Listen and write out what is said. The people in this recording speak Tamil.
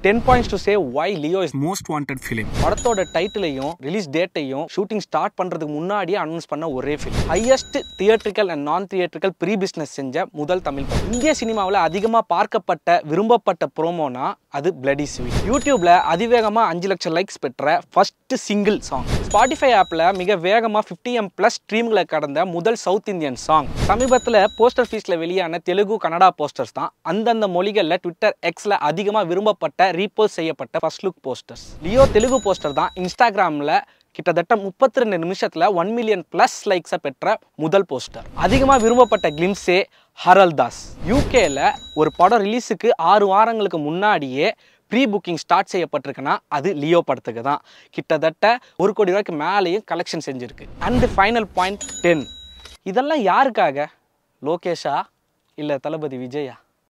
ten points to say why Leo is most wanted film படத்தோட டைட்டிலையும் ரிலீஸ் டேட்டையும் ஷூட்டிங் ஸ்டார்ட் பண்றதுக்கு முன்னாடியே அனௌன்ஸ் பண்ண ஒரே film highest theatrical and non theatrical pre business செஞ்ச முதல் தமிழ் படம் இந்திய சினிமாவில் அதிகமாக பார்க்கப்பட்ட விரும்பப்பட்ட ப்ரோமோனா அது பிளடி ஸ்வீட் யூடியூப்ல அதிவேகமாக அஞ்சு லட்சம் லைக்ஸ் பெற்ற ஃபர்ஸ்ட் சிங்கிள் சாங் ஸ்பாட்டிஃபை ஆப்பில் மிக வேகமாக ஃபிஃப்டி எம் ப்ளஸ் ஸ்ட்ரீம்களை கடந்த முதல் சவுத் இந்தியன் சாங் சமீபத்தில் போஸ்டர் ஃபீஸில் வெளியான தெலுங்கு கன்னடா போஸ்டர்ஸ் தான் அந்தந்த மொழிகளில் ட்விட்டர் எக்ஸில் அதிகமாக விரும்பப்பட்ட ரீபோஸ்ட் செய்யப்பட்ட first look posters Leo Telugu poster தான் இன்ஸ்டாகிராமில் கிட்டத்தட்ட முப்பத்தி ரெண்டு நிமிஷத்தில் ஒன் மில்லியன் ப்ளஸ் லைக்ஸை பெற்ற முதல் போஸ்டர் அதிகமாக விரும்பப்பட்ட கிளிம்ஸே ஹரல் தாஸ் யூகேல ஒரு படம் ரிலீஸுக்கு ஆறு வாரங்களுக்கு முன்னாடியே ப்ரீ புக்கிங் ஸ்டார்ட் செய்யப்பட்டிருக்குன்னா அது லியோ படத்துக்கு தான் கிட்டத்தட்ட ஒரு கோடி ரூபாய்க்கு மேலேயும் கலெக்ஷன் செஞ்சுருக்கு அண்ட் ஃபைனல் பாயிண்ட் டென் இதெல்லாம் யாருக்காக லோகேஷா இல்லை தளபதி விஜயா